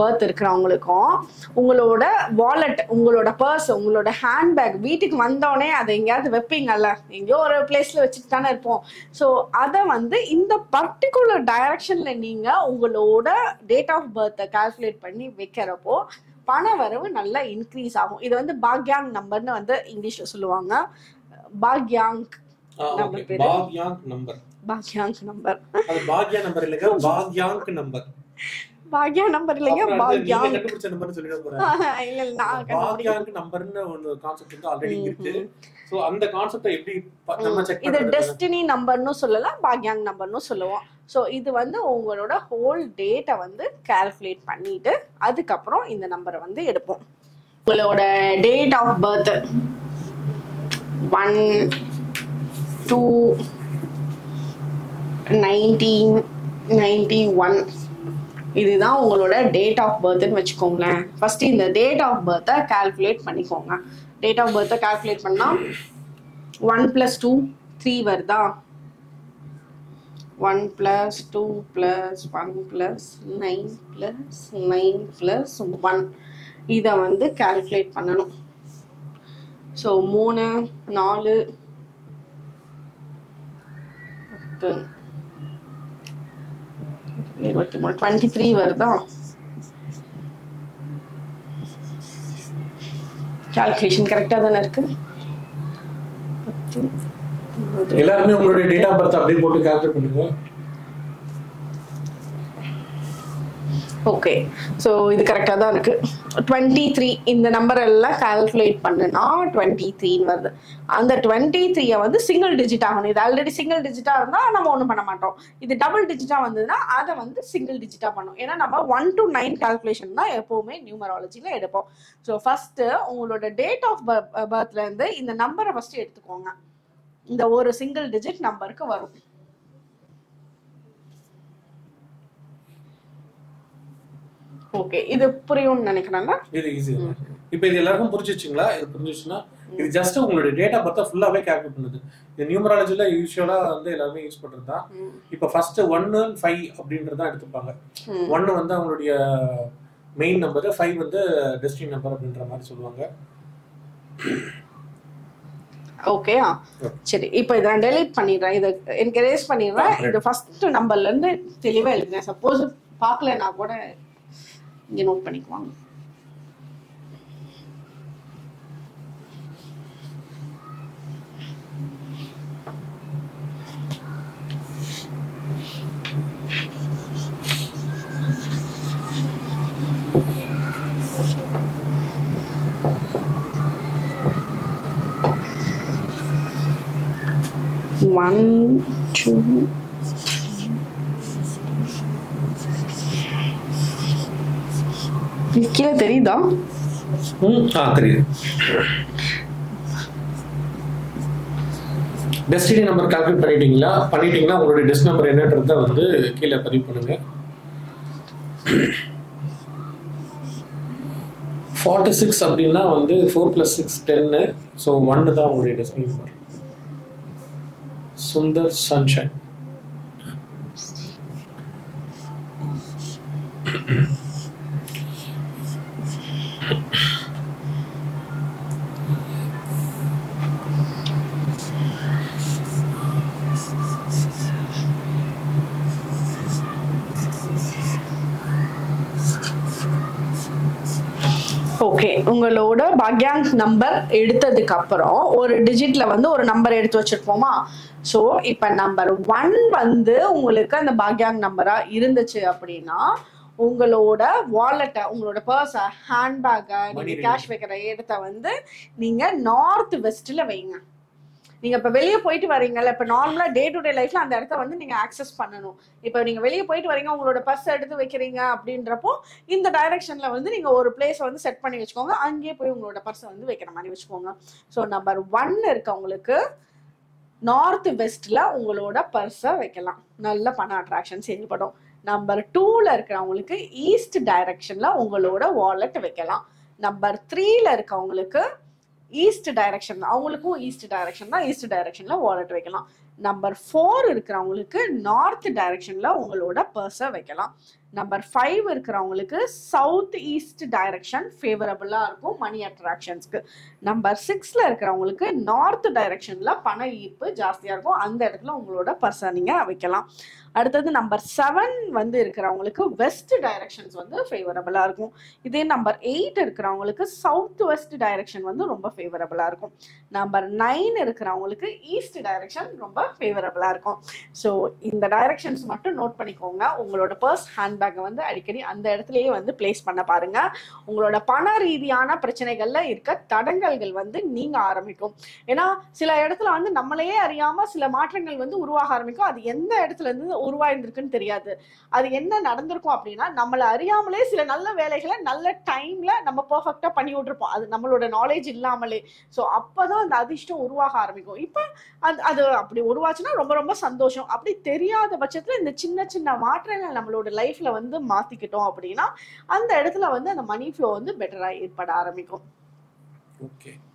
Birth இருக்கிறவங்களுக்கும் உங்களோட wallet உங்களோட பர்ஸ் உங்களோட ஹேண்ட்பேக் வீட்டுக்கு வந்தோடனே அதை எங்கேயாவது வைப்பீங்கல்ல எங்கேயோ ஒரு பிளேஸ்ல வச்சுட்டு தானே இருப்போம் ஸோ அதை வந்து இந்த பர்டிகுலர் டைரக்ஷன்ல நீங்க உங்களோட டேட் ஆஃப் பர்த்தை கால்குலேட் பண்ணி வைக்கிறப்போ பண வரவு நல்லா இன்க்ரீஸ் ஆகும் இது வந்து பாக்யாங் நம்பர்னு வந்து இங்கிலீஷ்ல சொல்லுவாங்க பாக்யாங் number பேரு. பாக்யாங்க் நம்பர் பாக்யாங் நம்பர் அது பாக்யா நம்பர் இல்லைங்க பாக்யாங்க் நம்பர் பாக்யா நம்பர் இல்லைங்க அப்புறம் அடுத்து நீங்க பாக்யாங் கண்டுபிடிச்ச நம்பர்னு சொல்லிட போறேன் இல்ல இல்ல, நான் கண்டுபிடிக்கிறேன். பாக்யாங்க் நம்பர்னு ஒரு கான்செப்ட் வந்து ஆல்ரெடி இருக்கு சோ அந்த கான்செப்டை எப்படி ப- நம்ம செக் இது பண்றது டெஸ்டினி நம்பர்னு சொல்லலாம் பாக்யாங் நம்பர்னு சொல்லுவோம் ஸோ இது வந்து உங்களோட ஹோல் டேட்டை வந்து கால்குலேட் பண்ணிட்டு அதுக்கப்புறம் இந்த நம்பரை வந்து எடுப்போம் உங்களோட date of birth one two nineteen ninety one இதுதான் உங்களோட டேட் ஆஃப் பர்த்னு வச்சுக்கோங்களேன் ஃபர்ஸ்ட் இந்த டேட் ஆஃப் பர்த்தை கால்குலேட் பண்ணிக்கோங்க டேட் ஆஃப் பர்த்தை கால்குலேட் பண்ணால் ஒன் ப்ளஸ் டூ த்ரீ வருதா one plus two plus one plus nine plus nine plus one இதை வந்து கால்குலேட் பண்ணணும் ஸோ மூணு நாலு பத்து இருபத்தி மூணு டுவெண்ட்டி த்ரீ வருதா கால்குலேஷன் கரெக்டாக தானே இருக்கு பத்து இருபது எல்லாருமே உங்களுடைய டேட் ஆஃப் பர்த் அப்படியே போட்டு கால்குலேட் பண்ணுங்க ஓகே ஸோ இது கரெக்டாக தான் இருக்கு டுவெண்ட்டி த்ரீ இந்த நம்பர் எல்லாம் கால்குலேட் பண்ணுனா டுவெண்ட்டி த்ரீன்னு வருது அந்த டுவெண்ட்டி த்ரீயை வந்து சிங்கிள் டிஜிட் ஆகணும் இது ஆல்ரெடி சிங்கிள் டிஜிட்டாக இருந்தால் நம்ம ஒன்றும் பண்ண மாட்டோம் இது டபுள் டிஜிட்டாக வந்ததுன்னா அதை வந்து சிங்கிள் டிஜிட்டாக பண்ணும் ஏன்னா நம்ம ஒன் டு நைன் கால்குலேஷன் தான் எப்போவுமே நியூமராலஜியில் எடுப்போம் ஸோ ஃபஸ்ட்டு உங்களோட டேட் ஆஃப் பர்த்லேருந்து இந்த நம்பரை ஃபஸ்ட்டு எடுத்துக்கோங்க இந்த ஒரு சிங்கிள் டிஜிட் நம்பருக்கு வரும் ஓகே இது புரியும்னு நினைக்கிறேன்ல இது ஈஸி இப்போ இது எல்லாருக்கும் புரிஞ்சிச்சுங்களா இது புரிஞ்சிச்சுன்னா இது ஜஸ்ட் உங்களுடைய டேட்டா பார்த்தா ஃபுல்லாவே கால்குலேட் பண்ணுது இது நியூமராலஜில யூஸ்வலா வந்து எல்லாருமே யூஸ் பண்றது தான் இப்போ ஃபர்ஸ்ட் ஒன்னு ஃபைவ் அப்படின்றது தான் எடுத்துப்பாங்க ம். ஒன்னு வந்து அவங்களுடைய மெயின் நம்பர் ஃபைவ் வந்து டெஸ்டினி நம்பர் அப்படின்ற மாதிரி சொல்லுவாங்க ஓகேயா சரி இப்போ இதை நான் டெலீட் பண்ணிடுறேன் இதை எனக்கு erase பண்ணிடுறேன் இது ஃபர்ஸ்ட் நம்பர்ல இருந்து தெளிவா எழுதுறேன் சப்போஸ் பார்க்கலனா கூட இங்க நோட் பண்ணிக்குவாங்க ஒன் டூ கீழே தெரியுதா ம் ஆ தெரியுது டெஸ்டினி நம்பர் கால்குலேட் பண்ணிட்டீங்களா பண்ணிட்டீங்கன்னா உங்களுடைய டெஸ்ட் நம்பர் என்னன்றத வந்து கீழே பதிவு பண்ணுங்க ஃபார்ட்டி சிக்ஸ் அப்படின்னா வந்து ஃபோர் ப்ளஸ் சிக்ஸ் டென்னு ஸோ ஒன்று தான் உங்களுடைய destiny number Sundar sunshine okay உங்களோட பாக்யாங் நம்பர் எடுத்ததுக்கு அப்புறம் ஒரு டிஜிட்ல வந்து ஒரு நம்பர் எடுத்து வச்சிருப்போமா ஸோ இப்போ நம்பர் ஒன் வந்து உங்களுக்கு அந்த பாக்யாங் நம்பரா இருந்துச்சு அப்படின்னா உங்களோட வாலெட்டை உங்களோட பர்ஸை ஹேண்ட்பேக்கை நீங்க Money கேஷ் வைக்கிற இடத்த வந்து நீங்க நார்த் வெஸ்ட்ல வைங்க நீங்க இப்ப வெளியே போயிட்டு வரீங்கல்ல இப்ப நார்மலா டே டு டே லைஃப்ல அந்த இடத்த வந்து நீங்க ஆக்சஸ் பண்ணணும் இப்ப நீங்க வெளியே போயிட்டு வரீங்க உங்களோட பர்ஸ் எடுத்து வைக்கிறீங்க அப்படின்றப்போ இந்த டைரக்ஷன்ல வந்து நீங்க ஒரு பிளேஸ் வந்து செட் பண்ணி வச்சுக்கோங்க அங்கேயே போய் உங்களோட பர்ஸை வந்து வைக்கிற மாதிரி வச்சுக்கோங்க ஸோ நம்பர் ஒன் இருக்கவங்களுக்கு நார்த் வெஸ்ட்ல உங்களோட பர்ஸை வைக்கலாம் நல்ல பண அட்ராக்ஷன் செயல்படும் நம்பர் டூல இருக்கிறவங்களுக்கு ஈஸ்ட் டைரக்ஷன்ல உங்களோட வாலெட் வைக்கலாம் நம்பர் த்ரீல இருக்கவங்களுக்கு ஈஸ்ட் டைரக்ஷன் அவங்களுக்கும் ஈஸ்ட் டைரக்ஷன் தான் ஈஸ்ட் டைரக்ஷன்ல வாலெட் வைக்கலாம் நம்பர் ஃபோர் இருக்கிறவங்களுக்கு நார்த் டைரக்ஷன்ல உங்களோட பர்ஸை வைக்கலாம் நம்பர் ஃபைவ் இருக்கிறவங்களுக்கு சவுத் ஈஸ்ட் டைரக்ஷன் ஃபேவரபிளா இருக்கும் மணி அட்ராக்ஷன்ஸ்க்கு நம்பர் சிக்ஸ்ல இருக்கிறவங்களுக்கு நார்த் டைரக்ஷன்ல பண ஈர்ப்பு ஜாஸ்தியா இருக்கும் அந்த இடத்துல உங்களோட பர்சன் நீங்க வைக்கலாம் அடுத்தது நம்பர் செவன் வந்து இருக்கிறவங்களுக்கு வெஸ்ட் டைரக்ஷன்ஸ் வந்து ஃபேவரபிளா இருக்கும் இதே நம்பர் எயிட் இருக்கிறவங்களுக்கு சவுத் வெஸ்ட் டைரக்ஷன் வந்து ரொம்ப ஃபேவரபிளா இருக்கும் நம்பர் நைன் இருக்கிறவங்களுக்கு ஈஸ்ட் டைரக்ஷன் ரொம்ப ஃபேவரபிளா இருக்கும் ஸோ இந்த டைரக்ஷன்ஸ் மட்டும் நோட் பண்ணிக்கோங்க உங்களோட பர்ஸ் ஹேண்ட்பேக்கை வந்து அடிக்கடி அந்த இடத்துலயே வந்து பிளேஸ் பண்ண பாருங்க உங்களோட பண ரீதியான பிரச்சனைகள்ல இருக்க தடங்கல்கள் வந்து நீங்க ஆரம்பிக்கும் ஏன்னா சில இடத்துல வந்து நம்மளையே அறியாம சில மாற்றங்கள் வந்து உருவாக ஆரம்பிக்கும் அது எந்த இடத்துல இருந்து உருவாயிருந்திருக்குன்னு தெரியாது அது என்ன நடந்திருக்கும் அப்படின்னா நம்மளை அறியாமலே சில நல்ல வேலைகளை நல்ல டைம்ல நம்ம பெர்ஃபெக்டா பண்ணி விட்டுருப்போம் அது நம்மளோட நாலேஜ் இல்லாமலே ஸோ அப்பதான் அந்த அதிர்ஷ்டம் உருவாக ஆரம்பிக்கும் இப்போ அது அது அப்படி உருவாச்சுன்னா ரொம்ப ரொம்ப சந்தோஷம் அப்படி தெரியாத பட்சத்துல இந்த சின்ன சின்ன மாற்றங்கள் நம்மளோட லைஃப்ல வந்து மாத்திக்கிட்டோம் அப்படின்னா அந்த இடத்துல வந்து அந்த மணி ஃப்ளோ வந்து பெட்டரா ஏற்பட ஆரம்பிக்கும் ஓகே